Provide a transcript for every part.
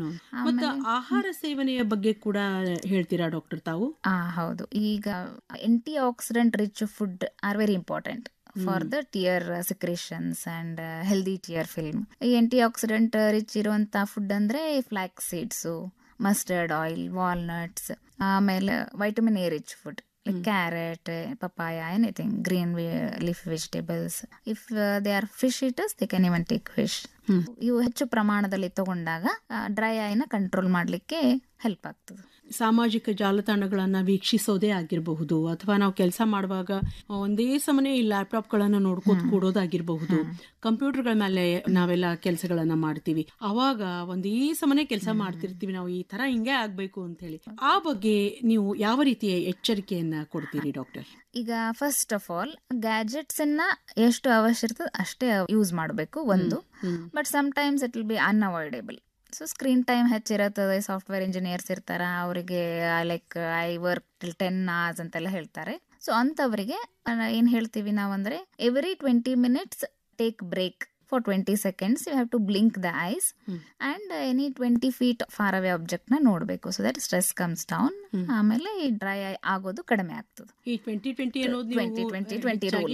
ಮತ್ತು ಆಹಾರ ಸೇವನೆಯ ಬಗ್ಗೆ ಕೂಡ ಹೇಳ್ತೀರಾ ಡಾಕ್ಟರ್ ತಾವು ಆ ಹೌದು ಈಗ anti oxidant rich food are very important for the tear secretions and healthy tear film ಈ ಎಂಟಿ ಆಕ್ಸಿಡೆಂಟ್ ರಿಚ್ ಇರುವಂತ ಫುಡ್ ಅಂದ್ರೆ flax seeds mustard oil walnuts ಆಮೇಲೆ vitamin A rich food like carrot, uh, papaya, anything, green ve- leaf vegetables. If uh, they are fish eaters, they can even take fish. ಇವು ಹೆಚ್ಚು ಪ್ರಮಾಣದಲ್ಲಿ ತಗೊಂಡಾಗ dry ಐನ control ಮಾಡಲಿಕ್ಕೆ help ಆಗ್ತದೆ ಸಾಮಾಜಿಕ ಜಾಲತಾಣಗಳನ್ನ ವೀಕ್ಷಿಸೋದೇ ಆಗಿರಬಹುದು ಅಥವಾ ನಾವು ಕೆಲಸ ಮಾಡುವಾಗ ಒಂದೇ ಸಮನೆ ಈ ಲ್ಯಾಪ್ಟಾಪ್ಗಳನ್ನು ನೋಡ್ಕೋತ ಕೂಡೋದಾಗಿರಬಹುದು ಕಂಪ್ಯೂಟರ್ಗಳ ಮೇಲೆ ನಾವೆಲ್ಲ ಕೆಲಸಗಳನ್ನ ಮಾಡ್ತೀವಿ ಅವಾಗ ಒಂದೇ ಸಮನೆ ಕೆಲಸ ಮಾಡ್ತಿರ್ತೀವಿ ನಾವು ಈ ತರ ಹಿಂಗೆ ಆಗ್ಬೇಕು ಅಂತ ಹೇಳಿ ಆ ಬಗ್ಗೆ ನೀವು ಯಾವ ರೀತಿಯ ಎಚ್ಚರಿಕೆಯನ್ನ ಕೊಡ್ತೀರಿ ಡಾಕ್ಟರ್ ಈಗ ಫಸ್ಟ್ ಆಫ್ ಆಲ್ ಗ್ಯಾಜೆಟ್ಸ್ ಅನ್ನ ಎಷ್ಟು ಅವಶ್ಯ ಇರ್ತದೆ ಅಷ್ಟೇ ಯೂಸ್ ಮಾಡಬೇಕು ಒಂದು but some times it will be unavoidable so screen time ಹೆಚ್ಚಿರುತ್ತದೆ ಸಾಫ್ಟ್ವೇರ್ ಇಂಜಿನಿಯರ್ಸ್ ಇರ್ತಾರ ಅವರಿಗೆ like I work till ten hours ಅಂತೆಲ್ಲ ಹೇಳ್ತಾರೆ ಸೊ ಅಂಥವರಿಗೆ ಏನು ಹೇಳ್ತೀವಿ ನಾವಂದ್ರೆ every twenty minutes take break for twenty seconds you have to blink the eyes and any twenty feet far away object ನ ನೋಡಬೇಕು so that stress comes down ಆಮೇಲೆ ಈ ಡ್ರೈ ಆಗೋದು ಕಡಿಮೆ ಆಗ್ತದೆ ಈ ಟ್ವೆಂಟಿ ಟ್ವೆಂಟಿ ಅನ್ನೋದು ಟ್ವೆಂಟಿ ಟ್ವೆಂಟಿ ಟ್ವೆಂಟಿ ರೂಲ್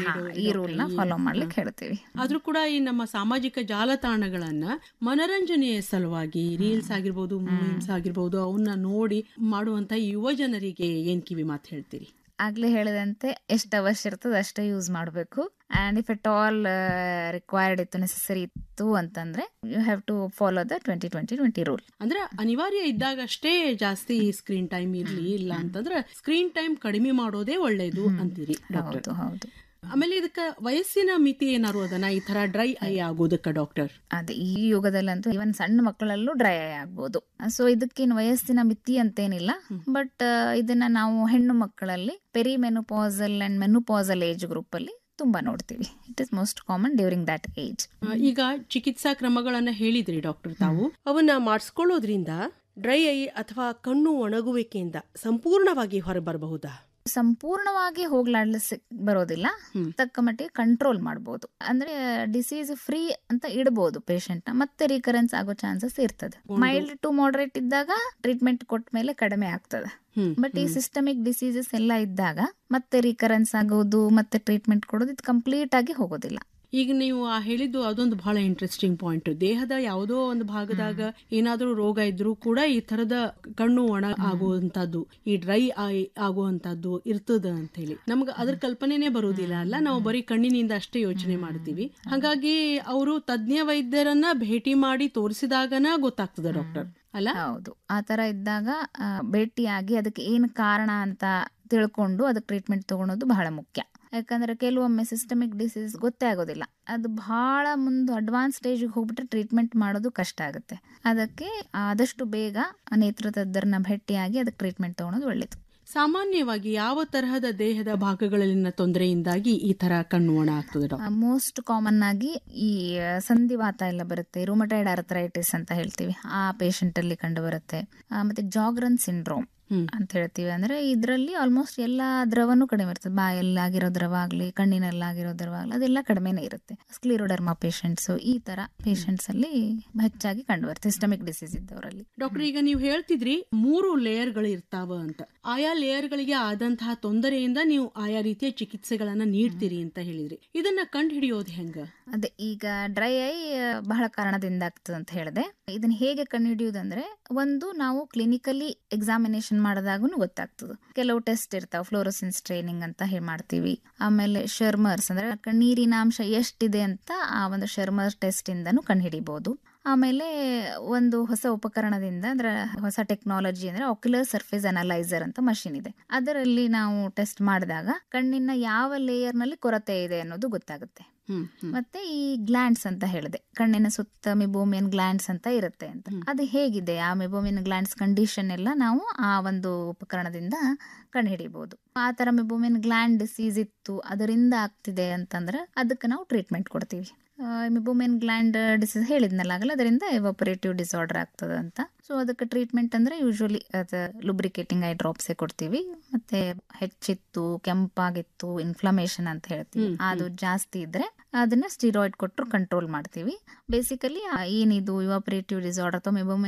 ಈ ರೂಲ್ ನ ಫಾಲೋ ಮಾಡ್ಲಿಕ್ಕೆ ಹೇಳ್ತೀವಿ ಆದ್ರೂ ಕೂಡ ಈ ನಮ್ಮ ಸಾಮಾಜಿಕ ಜಾಲತಾಣಗಳನ್ನ ಮನರಂಜನೆಯ ಸಲುವಾಗಿ ರೀಲ್ಸ್ ಆಗಿರ್ಬೋದು ಮೀಮ್ಸ್ ಆಗಿರ್ಬೋದು ಅವನ್ನ ನೋಡಿ ಮಾಡುವಂತ ಯುವ ಜನರಿಗೆ ಏನ್ ಕಿವಿ ಮಾತು ಹೇಳ್ತೀರಿ ಆಗ್ಲೇ ಹೇಳಿದಂತೆ ಎಷ್ಟು ಅವಶ್ಯ ಇರ್ತದೆ ಅಷ್ಟೇ ಯೂಸ್ ಮಾಡಬೇಕು and if at all required ಇತ್ತು ನೆಸಸರಿ ಇತ್ತು ಅಂತಂದ್ರೆ you have to follow the twenty twenty twenty rule ಅಂದ್ರೆ ಅನಿವಾರ್ಯ ಇದ್ದಾಗಷ್ಟೇ ಜಾಸ್ತಿ ಸ್ಕ್ರೀನ್ ಟೈಮ್ ಇರ್ಲಿ ಇಲ್ಲ ಅಂತಂದ್ರೆ ಸ್ಕ್ರೀನ್ ಟೈಮ್ ಕಡಿಮೆ ಮಾಡೋದೇ ಒಳ್ಳೇದು ಅಂತೀರಿ ಡಾಕ್ಟರ್ ಹೌದು ಹೌದು ಆಮೇಲೆ ಇದಕ್ಕ ವಯಸ್ಸಿನ ಮಿತಿ ಏನಾರು ಅದನ್ನ ಈ ತರ ಡ್ರೈ ಐ ಆಗೋದಕ್ಕ ಡಾಕ್ಟರ್ ಅದೇ ಈ ಯುಗದಲ್ಲಂತೂ ಇವನ್ ಸಣ್ಣ ಮಕ್ಕಳಲ್ಲೂ ಡ್ರೈ ಆಗ್ಬೋದು ಸೊ ಇದಕ್ಕೇನು ವಯಸ್ಸಿನ ಮಿತಿ ಅಂತೇನಿಲ್ಲ ಬಟ್ ಇದನ್ನ ನಾವು ಹೆಣ್ಣು ಮಕ್ಕಳಲ್ಲಿ perimenopausal and menopausal age group ಅಲ್ಲಿ ತುಂಬಾ ನೋಡ್ತೀವಿ it is most common during that age ಈಗ ಚಿಕಿತ್ಸಾ ಕ್ರಮಗಳನ್ನ ಹೇಳಿದ್ರಿ ಡಾಕ್ಟರ್ ತಾವು ಅವನ್ನ ಮಾಡಿಸ್ಕೊಳ್ಳೋದ್ರಿಂದ ಡ್ರೈ ಐ ಅಥವಾ ಕಣ್ಣು ಒಣಗುವಿಕೆಯಿಂದ ಸಂಪೂರ್ಣವಾಗಿ ಹೊರಬರಬಹುದಾ ಸಂಪೂರ್ಣವಾಗಿ ಹೋಗ್ಲಾಡ್ಲಿಸ್ ಬರೋದಿಲ್ಲ ತಕ್ಕ ಮಟ್ಟಿಗೆ ಕಂಟ್ರೋಲ್ ಮಾಡಬಹುದು ಅಂದ್ರೆ ಡಿಸೀಸ್ ಫ್ರೀ ಅಂತ ಇಡಬಹುದು ಪೇಷಂಟ್ ನ ಮತ್ತೆ ರಿಕರೆನ್ಸ್ ಆಗೋ ಚಾನ್ಸಸ್ ಇರ್ತದೆ ಮೈಲ್ಡ್ ಟು ಮಾಡರೇಟ್ ಇದ್ದಾಗ ಟ್ರೀಟ್ಮೆಂಟ್ ಕೊಟ್ಟ ಮೇಲೆ ಕಡಿಮೆ ಆಗ್ತದೆ ಬಟ್ ಈ ಸಿಸ್ಟಮಿಕ್ ಡಿಸೀಸಸ್ ಎಲ್ಲ ಇದ್ದಾಗ ಮತ್ತೆ ರಿಕರೆನ್ಸ್ ಆಗೋದು ಮತ್ತೆ ಟ್ರೀಟ್ಮೆಂಟ್ ಕೊಡೋದು ಇದು ಕಂಪ್ಲೀಟ್ ಆಗಿ ಹೋಗೋದಿಲ್ಲ ಈಗ ನೀವು ಆ ಹೇಳಿದ್ದು ಅದೊಂದು ಬಹಳ ಇಂಟ್ರೆಸ್ಟಿಂಗ್ ಪಾಯಿಂಟ್ ದೇಹದ ಯಾವುದೋ ಒಂದು ಭಾಗದಾಗ ಏನಾದ್ರೂ ರೋಗ ಇದ್ರೂ ಕೂಡ ಈ ತರದ ಕಣ್ಣು ಒಣ ಆಗುವಂತದ್ದು ಈ ಡ್ರೈ ಐ ಆಗುವಂತದ್ದು ಇರ್ತದ ಅಂತ ಹೇಳಿ ನಮ್ಗೆ ಅದ್ರ ಕಲ್ಪನೆನೇ ಬರುವುದಿಲ್ಲ ಅಲ್ಲ ನಾವು ಬರೀ ಕಣ್ಣಿನಿಂದ ಅಷ್ಟೇ ಯೋಚನೆ ಮಾಡ್ತೀವಿ ಹಾಗಾಗಿ ಅವರು ತಜ್ಞ ವೈದ್ಯರನ್ನ ಭೇಟಿ ಮಾಡಿ ತೋರಿಸಿದಾಗನ ಗೊತ್ತಾಗ್ತದೆ ಡಾಕ್ಟರ್ ಅಲ್ಲ ಹೌದು ಆ ತರ ಇದ್ದಾಗ ಆ, ಭೇಟಿಯಾಗಿ ಅದಕ್ಕೆ ಏನು ಕಾರಣ ಅಂತ ತಿಳ್ಕೊಂಡು ಅದಕ್ಕೆ ಟ್ರೀಟ್ಮೆಂಟ್ ತಗೊಳೋದು ಬಹಳ ಮುಖ್ಯ ಯಾಕಂದ್ರೆ ಕೆಲವೊಮ್ಮೆ ಸಿಸ್ಟಮಿಕ್ ಡಿಸೀಸ್ ಗೊತ್ತೇ ಆಗೋದಿಲ್ಲ ಅದು ಬಹಳ ಮುಂದೆ ಅಡ್ವಾನ್ಸ್ ಸ್ಟೇಜಿಗೆ ಹೋಗ್ಬಿಟ್ರೆ ಟ್ರೀಟ್ಮೆಂಟ್ ಮಾಡೋದು ಕಷ್ಟ ಆಗುತ್ತೆ ಅದಕ್ಕೆ ಆದಷ್ಟು ಬೇಗ ನೇತ್ರ ತಜ್ಞರನ್ನ ಭೇಟಿಯಾಗಿ ಅದಕ್ಕೆ ಟ್ರೀಟ್ಮೆಂಟ್ ತಗೊಳೋದು ಒಳ್ಳೇದು ಸಾಮಾನ್ಯವಾಗಿ ಯಾವ ತರಹದ ದೇಹದ ಭಾಗಗಳಲ್ಲಿನ ತೊಂದರೆಯಿಂದಾಗಿ ಈ ತರ ಕಣ್ಣು ಒಣ ಆಗ್ತದೆ ಡಾಕ್ಟರ್ ಮೋಸ್ಟ್ ಕಾಮನ್ ಆಗಿ ಈ ಆ, ಸಂಧಿವಾತ ಎಲ್ಲ ಬರುತ್ತೆ ರುಮಟೈಡ್ ಅರ್ಥರೈಟಿಸ್ ಅಂತ ಹೇಳ್ತೀವಿ ಆ ಪೇಷಂಟ್ ಅಲ್ಲಿ ಕಂಡು ಬರುತ್ತೆ ಆ, ಮತ್ತೆ ಜಾಗ್ರನ್ ಸಿಂಡ್ರೋಮ್ ಅಂತ ಹೇಳ್ತೀವಿ ಅಂದ್ರೆ ಇದರಲ್ಲಿ ಆಲ್ಮೋಸ್ಟ್ ಎಲ್ಲ ದ್ರವನೂ ಕಡಿಮೆ ಇರ್ತದೆ ಬಾಯಲ್ಲಿ ಆಗಿರೋ ದ್ರವ ಆಗ್ಲಿ ಕಣ್ಣಿನಲ್ಲಿ ಆಗಿರೋ ದ್ರವ ಆಗ್ಲಿ ಅದೆಲ್ಲ ಕಡಿಮೆನೇ ಇರುತ್ತೆ ಸ್ಕ್ಲಿರೋಡರ್ಮಾ ಪೇಷಂಟ್ಸ್ ಈ ತರ ಪೇಷಂಟ್ಸ್ ಅಲ್ಲಿ ಹೆಚ್ಚಾಗಿ ಕಂಡು ಬರುತ್ತೆ ಸಿಸ್ಟಮಿಕ್ ಡಿಸೀಸ್ ಇದ್ದವರಲ್ಲಿ ಡಾಕ್ಟರ್ ಈಗ ನೀವು ಹೇಳ್ತಿದ್ರಿ ಮೂರು ಲೇಯರ್ಗಳು ಇರ್ತಾವ ಅಂತ ಆಯಾ ಲೇಯರ್ಗಳಿಗೆ ಆದಂತಹ ತೊಂದರೆಯಿಂದ ನೀವು ಆಯಾ ರೀತಿಯ ಚಿಕಿತ್ಸೆಗಳನ್ನ ನೀಡ್ತೀರಿ ಅಂತ ಹೇಳಿದ್ರಿ ಇದನ್ನ ಕಂಡು ಹಿಡಿಯೋದು ಹೆಂಗ ಅದೇ ಈಗ ಡ್ರೈ ಐ ಬಹಳ ಕಾರಣದಿಂದ ಆಗ್ತದೆ ಅಂತ ಹೇಳಿದೆ ಇದನ್ನ ಹೇಗೆ ಕಂಡುಹಿಡಿಯುವುದಂದ್ರೆ ಒಂದು ನಾವು ಕ್ಲಿನಿಕಲಿ ಎಕ್ಸಾಮಿನೇಷನ್ ಮಾಡಿದಾಗೂ ಗೊತ್ತಾಗ್ತದೆ ಕೆಲವು ಟೆಸ್ಟ್ ಇರ್ತಾವ ಫ್ಲೋರೋಸಿನ್ಸ್ ಟ್ರೈನಿಂಗ್ ಅಂತ ಹೇಳಿ ಮಾಡ್ತೀವಿ ಆಮೇಲೆ ಶರ್ಮರ್ಸ್ ಅಂದ್ರೆ ನೀರಿನ ಅಂಶ ಎಷ್ಟಿದೆ ಅಂತ ಆ ಒಂದು ಶರ್ಮರ್ ಟೆಸ್ಟ್ ಇಂದನೂ ಕಂಡುಹಿಡಿಬಹುದು ಆಮೇಲೆ ಒಂದು ಹೊಸ ಉಪಕರಣದಿಂದ ಅಂದ್ರೆ ಹೊಸ ಟೆಕ್ನಾಲಜಿ ಅಂದ್ರೆ ಆಕ್ಯುಲರ್ ಸರ್ಫೇಸ್ ಅನಲೈಸರ್ ಅಂತ ಮಷಿನ್ ಇದೆ ಅದರಲ್ಲಿ ನಾವು ಟೆಸ್ಟ್ ಮಾಡಿದಾಗ ಕಣ್ಣಿನ ಯಾವ ಲೇಯರ್ ನಲ್ಲಿ ಕೊರತೆ ಇದೆ ಅನ್ನೋದು ಗೊತ್ತಾಗುತ್ತೆ ಮತ್ತೆ ಈ ಗ್ಲ್ಯಾಂಡ್ಸ್ ಅಂತ ಹೇಳಿದೆ ಕಣ್ಣಿನ ಸುತ್ತ ಮಿಬೋಮಿಯನ್ ಗ್ಲ್ಯಾಂಡ್ಸ್ ಅಂತ ಇರುತ್ತೆ ಅಂತ ಅದು ಹೇಗಿದೆ ಆ ಮಿಬೋಮಿಯನ್ ಗ್ಲ್ಯಾಂಡ್ಸ್ ಕಂಡೀಷನ್ ಎಲ್ಲ ನಾವು ಆ ಒಂದು ಉಪಕರಣದಿಂದ ಕಂಡುಹಿಡಿಬಹುದು ಆ ತರ ಮಿಬೋಮಿಯನ್ ಗ್ಲ್ಯಾಂಡ್ ಡಿಸೀಸ್ ಇತ್ತು ಅದರಿಂದ ಆಗ್ತಿದೆ ಅಂತಂದ್ರೆ ಅದಕ್ಕೆ ನಾವು ಟ್ರೀಟ್ಮೆಂಟ್ ಕೊಡ್ತೀವಿ ಮಿಬೋಮಿಯನ್ ಗ್ಲ್ಯಾಂಡ್ ಡಿಸೀಸ್ ಹೇಳಿದ್ನಲ್ಲ ಆಗಲ್ಲ ಅದರಿಂದ ಎವಾಪರೇಟಿವ್ ಡಿಸಾರ್ಡರ್ ಆಗ್ತದೆ ಅಂತ ಸೊ ಅದಕ್ಕೆ ಟ್ರೀಟ್ಮೆಂಟ್ ಅಂದ್ರೆ ಯೂಶುವಲಿ ಅದು ಲುಬ್ರಿಕೇಟಿಂಗ್ ಐ ಡ್ರಾಪ್ಸೇ ಕೊಡ್ತೀವಿ ಮತ್ತೆ ಹೆಚ್ಚಿತ್ತು ಕೆಂಪಾಗಿತ್ತು ಇನ್ಫ್ಲಮೇಷನ್ ಅಂತ ಹೇಳ್ತೀವಿ ಅದು ಜಾಸ್ತಿ ಇದ್ರೆ ಅದನ್ನ ಸ್ಟಿರಾಯ್ಡ್ ಕೊಟ್ಟರು ಕಂಟ್ರೋಲ್ ಮಾಡ್ತೀವಿ ಬೇಸಿಕಲಿ ಏನಿದು ಇವಾಪರೇಟಿವ್ ಡಿಸಾರ್ಡರ್ ಅಥವಾ